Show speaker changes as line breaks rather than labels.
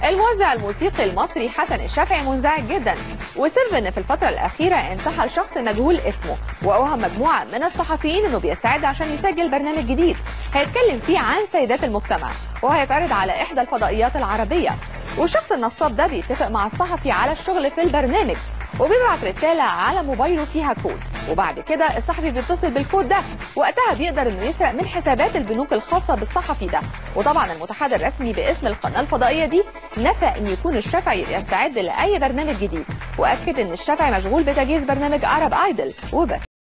الموزع الموسيقي المصري حسن الشافعي منزعج جدا وسر ان في الفتره الاخيره انتحل شخص مجهول اسمه واوهم مجموعه من الصحفيين انه بيستعد عشان يسجل برنامج جديد هيتكلم فيه عن سيدات المجتمع وهيتعرض على احدى الفضائيات العربيه والشخص النصاب ده بيتفق مع الصحفي على الشغل في البرنامج وبيبعت رسالة على موبايله فيها كود وبعد كده الصحفي بيتصل بالكود ده وقتها بيقدر انه يسرق من حسابات البنوك الخاصة بالصحفي ده وطبعا المتحدث الرسمي باسم القناة الفضائية دي نفى ان يكون الشافعي يستعد لأي برنامج جديد واكد ان الشافعي مشغول بتجهيز برنامج عرب ايدل وبس